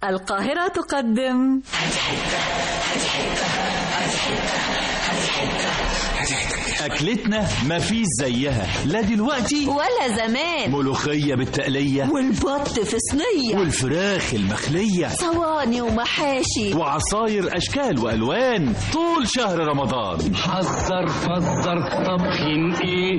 القاهرة تقدم أكلتنا مفيش زيها لا دلوقتي ولا زمان ملوخية بالتقلية والبط في صينية والفراخ المخلية صواني ومحاشي وعصاير أشكال وألوان طول شهر رمضان حذر فزر طبخين ايه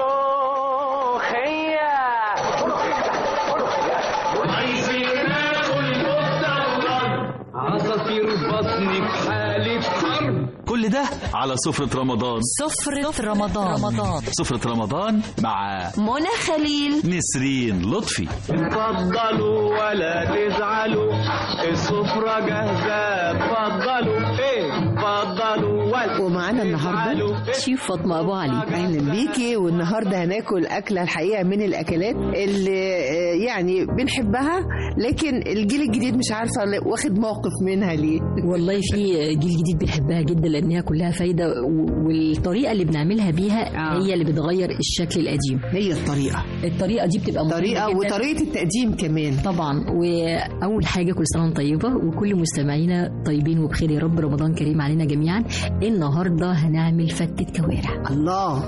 عايزين ناكل مستورد عصافير بطني في حالة حرب كل ده على سفرة رمضان سفرة رمضان رمضان سفرة رمضان مع منى خليل نسرين لطفي اتفضلوا ولا تزعلوا السفرة جاهزة اتفضلوا ايه اتفضلوا ولا ومعانا النهارده تزعلوا. شيف فاطمة أبو علي اهلا بيكي والنهارده هناكل اكله الحقيقه من الاكلات اللي آه، يعني بنحبها لكن الجيل الجديد مش عارفه ل- واخد موقف منها ليه والله في جيل جديد بيحبها جدا لانها كلها فايده و- والطريقه اللي بنعملها بيها آه. هي اللي بتغير الشكل القديم هي الطريقه الطريقه دي بتبقى مهمة طريقه جداً. وطريقه التقديم كمان طبعا واول حاجه كل سنه وانتم طيبه وكل مستمعينا طيبين وبخير يا رب رمضان كريم علينا جميعا النهارده هنعمل فتة كوارع الله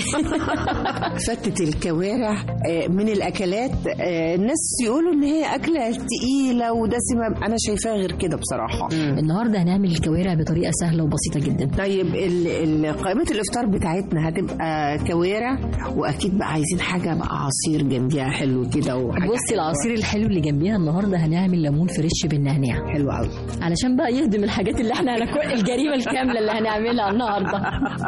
فتة الكوارع آه، من الاكلات آه، الناس يقولوا ان هي اكله تقيله ودسمه انا شايفاها غير كده بصراحه النهارده هنعمل الكوارع بطريقه سهله وبسيطه جدا طيب ال- ال- قائمة الإفطار بتاعتنا هتبقى كوارع وأكيد بقى عايزين حاجة بقى عصير جنبيها حلو كده وحاجة بصي العصير الحلو اللي جنبيها النهارده هنعمل ليمون فريش بالنعناع حلوة قوي علشان بقى يهدم الحاجات اللي احنا هناكل الجريمه الكامله اللي هنعملها النهارده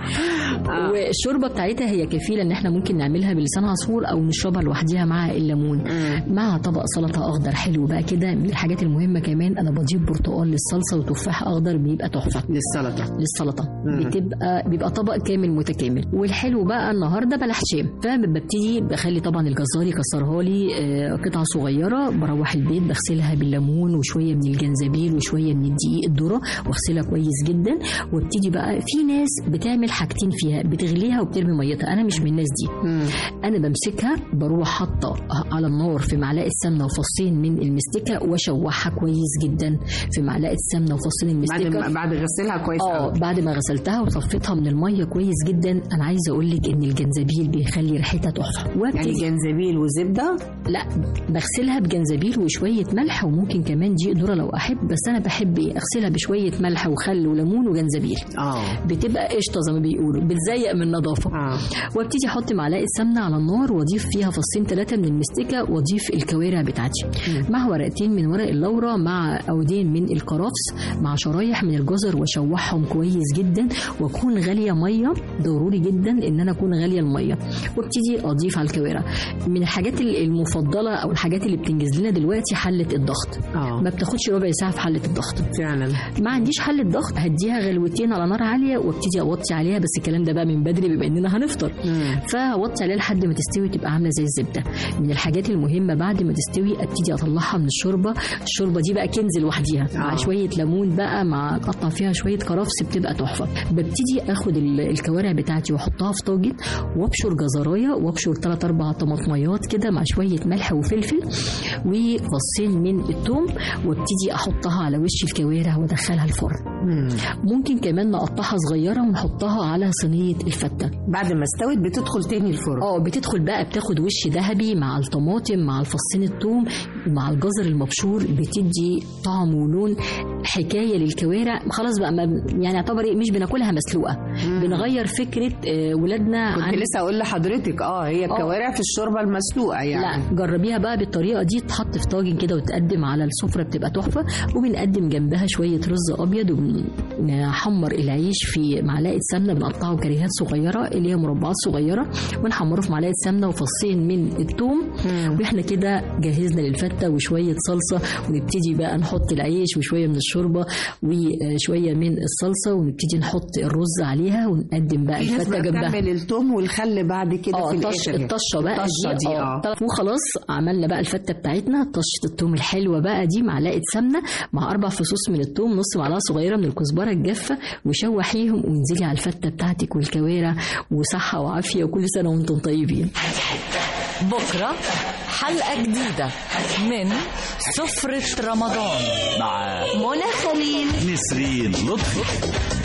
والشوربه بتاعتها هي كفيله ان احنا ممكن نعملها بلسان عصفور او نشربها لوحديها مع الليمون مع طبق سلطه اخضر حلو بقى كده من الحاجات المهمه كمان انا بضيف برتقال للصلصه وتفاح اخضر بيبقى تحفه للسلطة للسلطه مم. بتبقى بيبقى طبق كامل متكامل والحلو بقى النهارده بلح شام فببتدي بخلي طبعا الجزار يكسرها لي آه، قطع صغيره بروح البيت بغسلها بالليمون وشويه من الجنزبيل وشويه من الدقيق الذره واغسلها كويس جدا وابتدي بقى في ناس بتعمل حاجتين فيها بتغليها وبترمي ميتها انا مش من الناس دي مم. انا بمسكها بروح حاطه على النار في معلقه سمنه وفصين من المستكه واشوحها كويس جدا في معلقه سمنه وفصين بعد المستكه ما بعد غسلها كويس اه قوي بعد ما غسلتها وصفيتها من الميه كويس جدا انا عايزه اقول لك ان الجنزبيل بيخلي ريحتها تحفه يعني وابتدي جنزبيل وزبدة لا بغسلها بجنزبيل وشويه ملح وممكن كمان دقيق ذره لو احب بس انا بحب ايه اغسلها بشويه ملح وخل وليمون وجنزبيل اه بتبقى قشطه زي ما بيقولوا بتزيق من النظافه اه وابتدي احط معلقه سمنه على النار واضيف فيها فصين ثلاثه من المستكه واضيف الكوارع بتاعتي مع ورقتين من ورق اللورا مع عودين من الكرفس مع شرايح من الجزر واشوحهم كويس جدا واكون غاليه ميه ضروري جدا ان انا اكون غاليه الميه وابتدي اضيف على الكوارع من الحاجات المفضله او الحاجات اللي بتنجز لنا دلوقتي حله الضغط اه ما بتاخدش ربع ساعه في حله الضغط فعلا ما عنديش حل ضغط هديها غلوتين على نار عاليه وابتدي اوطي عليها بس الكلام ده بقى من بدري بما اننا هنفطر مم. فوطي عليها لحد ما تستوي تبقى عامله زي الزبده من الحاجات المهمه بعد ما تستوي ابتدي اطلعها من الشوربه الشوربه دي بقى كنز لوحديها مع آه. شويه ليمون بقى مع اقطع فيها شويه كرفس بتبقى تحفه ببتدي اخد ال- الكوارع بتاعتي واحطها في طاجن وابشر جزرايه وابشر 3 4 طماطميات كده مع شويه ملح وفلفل وفصين من الثوم وابتدي احطها على وش الكوارع وادخلها الفرن مم. ممكن كمان نقطعها صغيره ونحطها على صينيه الفته بعد ما استوت بتدخل تاني الفرن اه بتدخل بقى بتاخد وش ذهبي مع الطماطم مع الفصين الثوم مع الجزر المبشور بتدي طعم ولون حكايه للكوارع خلاص بقى ما يعني اعتبر إيه، مش بناكلها مسلوقه بنغير فكره آه، ولادنا كنت عن لسه اقول لحضرتك اه هي الكوارع في الشوربه المسلوقه يعني لا جربيها بقى بالطريقه دي تحط في طاجن كده وتقدم على السفره بتبقى تحفه وبنقدم جنبها شويه رز ابيض وبنحمر العيش في معلقه سمنه بنقطعه كريهات صغيره اللي هي مربعات صغيره ونحمره في معلقه سمنه وفصين من الثوم واحنا كده جهزنا للفته وشويه صلصه ونبتدي بقى نحط العيش وشويه من الشوربه وشويه من الصلصه ونبتدي نحط الرز عليها ونقدم بقى في ناس الفته بقى جنبها بتعمل التوم والخل بعد كده اه في الطش الاخر الطشه بقى الطشة دي، آه. طب وخلاص عملنا بقى الفته بتاعتنا طشه الثوم الحلوه بقى دي معلقه سمنه مع اربع فصوص من الثوم نص معلقه صغيره من الكزبره الجافه وشوحيهم وانزلي على الفته بتاعتك والكوارع وصحه وعافيه وكل سنه وانتم طيبين بكرة حلقة جديدة من سفرة رمضان مع منى خليل نسرين لطفي